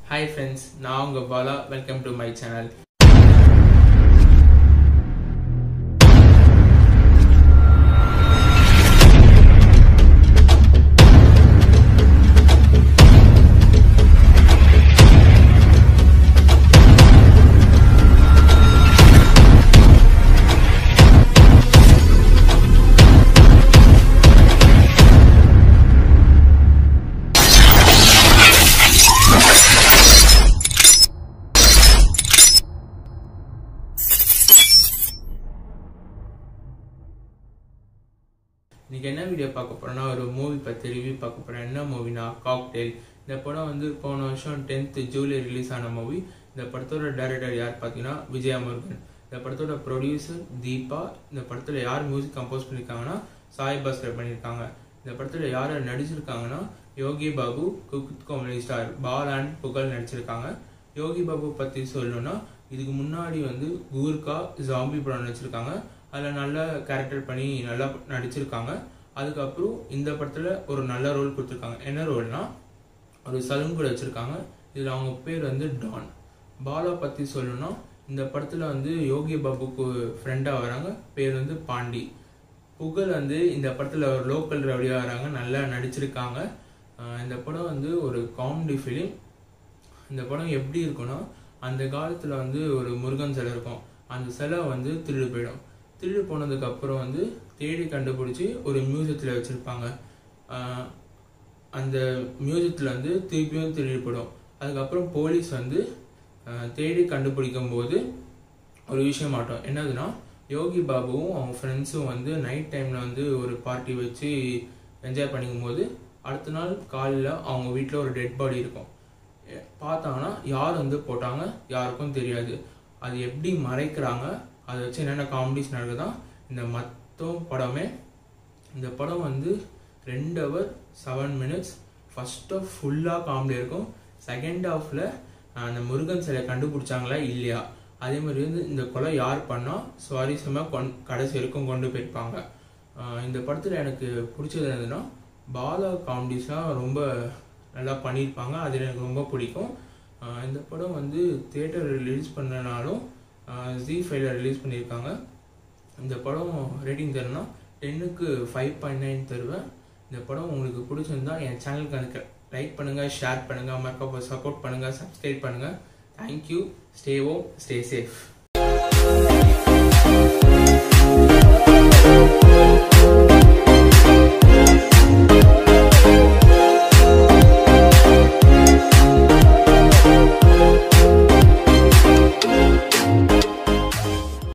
hi friends நான் உங்க Bala welcome to my channel இன்னைக்கு என்ன வீடியோ பார்க்க போறோம்னா ஒரு மூவி பத்தி ரிவ்யூ பார்க்க போறோம் என்ன மூவினா காக்டெயில் இந்த படம் வந்து போன வருஷம் டென்த் ஜூலை ரிலீஸ் ஆன மூவி இந்த படத்தோட டைரக்டர் யார் பார்த்தீங்கன்னா விஜயா முருகன் இந்த படத்தோட ப்ரொடியூசர் தீபா இந்த படத்துல யார் மியூசிக் கம்போஸ் பண்ணியிருக்காங்கன்னா சாய் பாஸ்கர் பண்ணியிருக்காங்க இந்த படத்துல யார் யார் நடிச்சிருக்காங்கன்னா Yogi Babu cook comedy star Paul and Pugazh நடிச்சிருக்காங்க யோகி பாபு பத்தி சொல்லணும்னா இதுக்கு முன்னாடி வந்து கூர்கா ஜாம்பி படம் நடிச்சிருக்காங்க அதில் நல்ல கேரக்டர் பண்ணி நல்லா நடிச்சிருக்காங்க அதுக்கப்புறம் இந்த படத்தில் ஒரு நல்ல ரோல் கொடுத்துருக்காங்க என்ன ரோல்னா ஒரு சலூன் கூட வச்சுருக்காங்க இதில் அவங்க பேர் வந்து டான் பாலா பற்றி சொல்லணும்னா இந்த படத்தில் வந்து யோகி பாபுக்கு ஃப்ரெண்டாக வராங்க பேர் வந்து பாண்டி புகழ் வந்து இந்த படத்தில் ஒரு லோக்கல் ரவுடியாக வராங்க நல்லா நடிச்சிருக்காங்க ஆஹ் இந்த படம் வந்து ஒரு காமெடி ஃபிலிம் இந்த படம் எப்படி இருக்கும்னா அந்த காலத்தில் வந்து ஒரு முருகன் சிலை இருக்கும் அந்த சிலை வந்து திருடு போயிடும் திருடு போனதுக்கு அப்புறம் வந்து தேடி கண்டுபிடிச்சி ஒரு மியூசியத்தில் வச்சுருப்பாங்க அந்த மியூசியத்தில் வந்து திருப்பியும் திருடி போயிடும் அதுக்கப்புறம் போலீஸ் வந்து ஆஹ் தேடி கண்டுபிடிக்கும் போது ஒரு விஷயம் மாட்டோம் என்னதுன்னா யோகி பாபுவும் அவங்க ஃப்ரெண்ட்ஸும் வந்து நைட் டைமில் வந்து ஒரு பார்ட்டி வச்சு என்ஜாய் பண்ணிக்கும் போது அடுத்த நாள் காலையில் அவங்க வீட்டில் ஒரு டெட் பாடி இருக்கும் எ- பார்த்தாங்கன்னா யார் வந்து போட்டாங்க யாருக்கும் தெரியாது அது எப்படி மறைக்கிறாங்க அதை வச்சு என்னென்ன காமெடிஸ் நடக்குதான் இந்த மொத்தம் படமே இந்த படம் வந்து ரெண்டு hour seven minutes first half ஃபுல்லாக காமெடி இருக்கும் செகண்ட் ஹாஃபில் அந்த முருகன் சிலை கண்டுபிடிச்சாங்களா இல்லையா அதே மாதிரி வந்து இந்த கொலை யார் பண்ணா சுவாரஸ்யமாக கொண் கடைசி வரைக்கும் கொண்டு போயிருப்பாங்க ஆஹ் இந்த படத்தில் எனக்கு பிடிச்சது என்னதுன்னா பாலா காமெடிஸ்லாம் ரொம்ப நல்லா பண்ணியிருப்பாங்க அது எனக்கு ரொம்ப பிடிக்கும் ஆஹ் இந்த படம் வந்து தியேட்டர் ரிலீஸ் பண்ணனாலும் ஜி ஃபைவ்ல ரிலீஸ் பண்ணியிருக்காங்க இந்த படம் ரேட்டிங் தரேன்னா டென்னுக்கு ஃபைவ் பாயிண்ட் நைன் தருவேன் இந்த படம் உங்களுக்கு பிடிச்சிருந்தா என் சேனலுக்கு எனக்கு லைக் பண்ணுங்கள் ஷேர் பண்ணுங்கள் மறக்காம சப்போர்ட் பண்ணுங்கள் சப்ஸ்கிரைப் பண்ணுங்கள் thank you stay oh stay safe